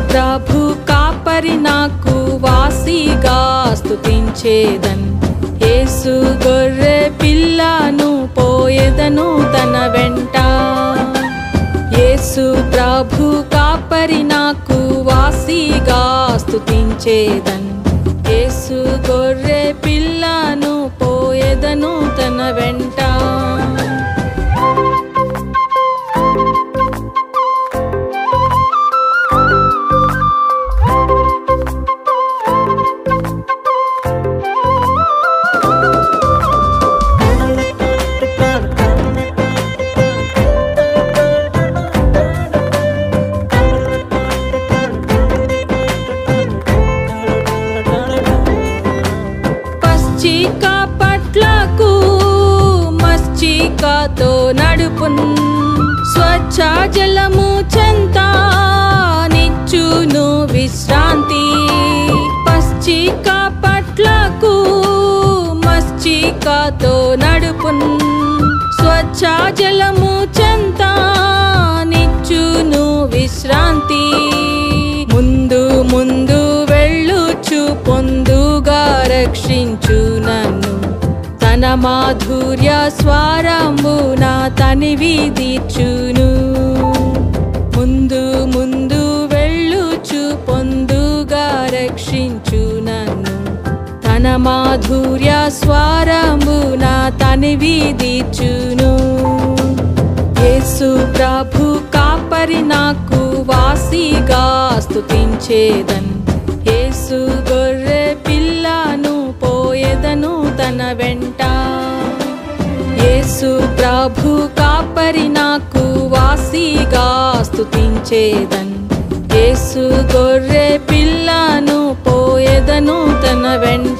ప్రభు కాపరి నాకు వాసిగా స్తుతించేదన్ యేసు గొర్రె పిల్లను పోయేదను తన వెంట యేసు ప్రభు కాపరి నాకు వాసిగా స్తుతించేదన్ యేసు గొర్రె పిల్లను పోయేదను తన వెంట పశ్చిక పట్లకు మశ్చికతో నడుపున్ స్వచ్ఛ జలము చెంత నిచ్చును విశ్రాంతి పశ్చిక పట్లకు మశ్చికతో నడుపున్ స్వచ్ఛ జలము చెంత నిచ్చును విశ్రాంతి ముందు ముందు వెళ్ళుచు పొందుగా రక్షించు నన్ను తన మాధుర్య స్వరము నా తనివి తీర్చును ముందు ముందు వెళ్ళుచు పొందుగా రక్షించు నన్ను తన మాధుర్య స్వరము నా తనివి తీర్చును యేసు ప్రభు కాపరి నాకు వాసిగా స్తుతించేదన్ యేసు గొర్రె పిల్లను పోయేదను తన వెంట యేసు ప్రభు కాపరి నాకు వాసిగా స్తుతించేదన్ యేసు గొర్రె పిల్లను పోయేదను తన వెంట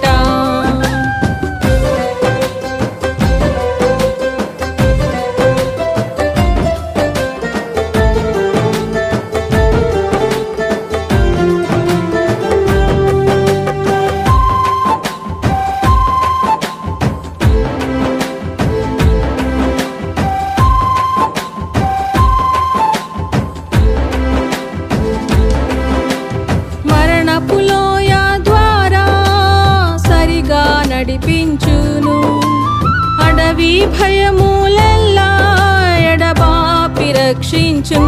మరణపులోయ ద్వారా సరిగా నడిపించును అడవి భయములెల్లా ఎడబాపి రక్షించు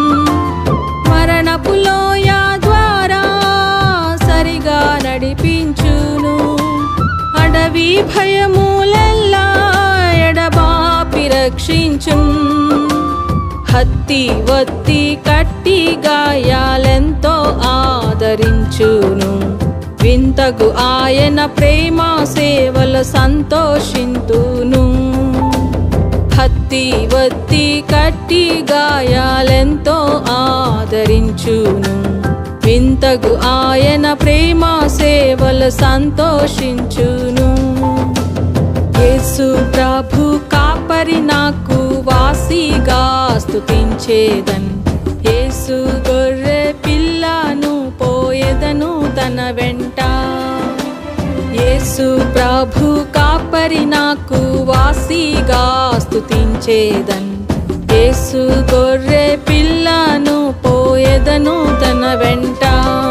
మరణపులోయ ద్వారా సరిగా నడిపించును అడవి భయములెల్లా ఎడబాపి రక్షించు హత్తి వత్తి కట్టి గాయాలెంతో ఆదరించును వింతగు ఆయన ప్రేమ సేవల సంతోషింతును హత్తి వత్తి కట్టి గాయాలెంతో ఆదరించును వింతగు ఆయన ప్రేమ సేవల సంతోషించును యేసు ప్రభు కాపరి నాకు వాసిగా స్తుతించేదన్ యేసు గొర్రె పిల్లను పోయేదను తన వెంట యేసు ప్రభు కాపరి నాకు వాసిగా స్తుతించేదన్ యేసు గొర్రె పిల్లను పోయేదను తన వెంట